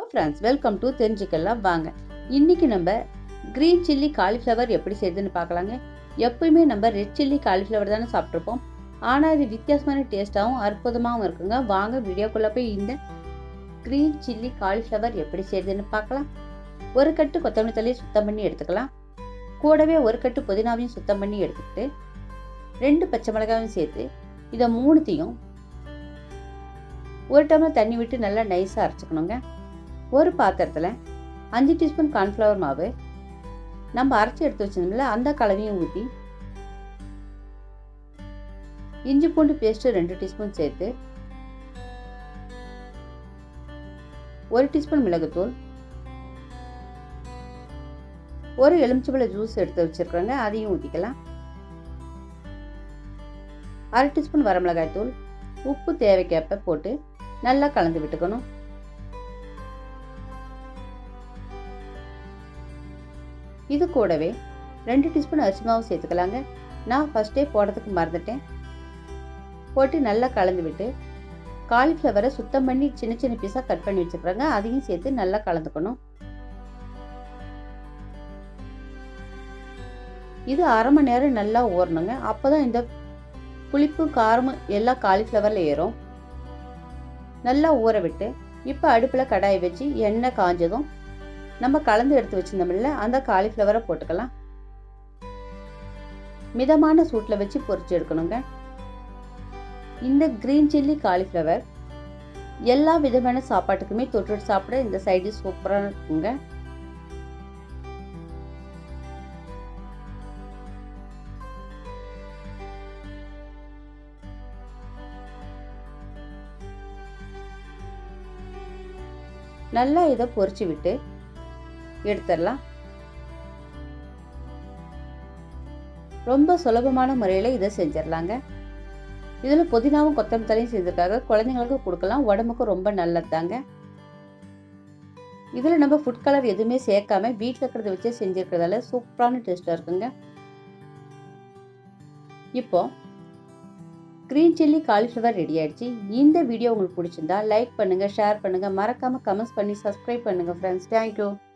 friends welcome to தெரிஞ்சுக்கலாம் வாங்க இன்னைக்கு நம்ம க்ரீன் சில்லி காலிஃப்ளவர் எப்படி செய்யுதுன்னு பார்க்கலாங்க எப்பயுமே நம்ம ரெட் சில்லி காலிஃப்ளவர் தானே சாப்பிட்ருப்போம் ஆனால் இது வித்தியாசமான டேஸ்ட்டாகவும் அற்புதமாகவும் இருக்குங்க வாங்க வீடியோக்குள்ளே போய் இந்த க்ரீன் சில்லி காலிஃப்ளவர் எப்படி செய்யுதுன்னு பார்க்கலாம் ஒரு கட்டு கொத்தமல்லி தழையை சுத்தம் பண்ணி எடுத்துக்கலாம் கூடவே ஒரு கட்டு புதினாவையும் சுத்தம் பண்ணி எடுத்துக்கிட்டு ரெண்டு பச்சை மிளகாயும் சேர்த்து இதை மூணுத்தையும் ஒரு டம்ளர் தண்ணி விட்டு நல்லா நைஸாக அரைச்சிக்கணுங்க ஒரு பாத்திரத்தில் அஞ்சு டீஸ்பூன் கார்ன்ஃப்ளவர் மாவு நம்ம அரைச்சி எடுத்து வச்சிருந்தோம்ல அந்த கலவையும் ஊற்றி இஞ்சி பூண்டு பேஸ்ட்டு ரெண்டு டீஸ்பூன் சேர்த்து ஒரு டீஸ்பூன் மிளகுத்தூள் ஒரு எலுமிச்சம்பழ ஜூஸ் எடுத்து வச்சிருக்கிறோங்க அதையும் ஊற்றிக்கலாம் அரை டீஸ்பூன் வரமிளகாய் தூள் உப்பு தேவைக்கேற்ப போட்டு நல்லா கலந்து விட்டுக்கணும் இது கூடவே ரெண்டு டீஸ்பூன் அரிசி மாவு சேர்த்துக்கலாங்க நான் ஃபஸ்ட்டே போடுறதுக்கு மறந்துட்டேன் போட்டு நல்லா கலந்து விட்டு காலிஃப்ளவரை சுத்தம் பண்ணி சின்ன சின்ன பீஸாக கட் பண்ணி வச்சுக்கிறேங்க அதையும் சேர்த்து நல்லா கலந்துக்கணும் இது அரை மணி நேரம் நல்லா ஊறணுங்க அப்போ தான் இந்த புளிப்பு காரமும் எல்லாம் காலிஃப்ளவரில் ஏறும் நல்லா ஊற விட்டு இப்போ அடுப்பில் கடாயை வச்சு எண்ணெய் காஞ்சதும் நம்ம கலந்து எடுத்து வச்சிருந்தோம்ல அந்த காலிஃப்ளவரை போட்டுக்கலாம் மிதமான சூட்டில் வச்சு பொரிச்சு எடுக்கணுங்க இந்த க்ரீன் சில்லி காலிஃப்ளவர் எல்லா விதமான சாப்பாட்டுக்குமே தொட்டு சாப்பிட இந்த சைடு சூப்பராக இருக்குங்க நல்லா இதை பொரிச்சு விட்டு எடுத்துடலாம் ரொம்ப சுலபமான முறையில் இதை செஞ்சிடலாங்க இதில் புதினாவும் கொத்தமல்லி தலையும் செஞ்சுருக்காங்க குழந்தைங்களுக்கு கொடுக்கலாம் உடம்புக்கு ரொம்ப நல்லது தாங்க இதில் நம்ம ஃபுட் கலர் எதுவுமே சேர்க்காம வீட்டில் இருக்கிறத வச்சே செஞ்சுருக்கிறதால சூப்பரான டேஸ்ட்டாக இருக்குங்க இப்போ க்ரீன் சில்லி காலிஃப்ளவர் ரெடி ஆயிடுச்சு இந்த வீடியோ உங்களுக்கு பிடிச்சிருந்தா லைக் பண்ணுங்கள் ஷேர் பண்ணுங்கள் மறக்காமல் கமெண்ட்ஸ் பண்ணி சப்ஸ்கிரைப் பண்ணுங்கள் ஃப்ரெண்ட்ஸ் தேங்க்யூ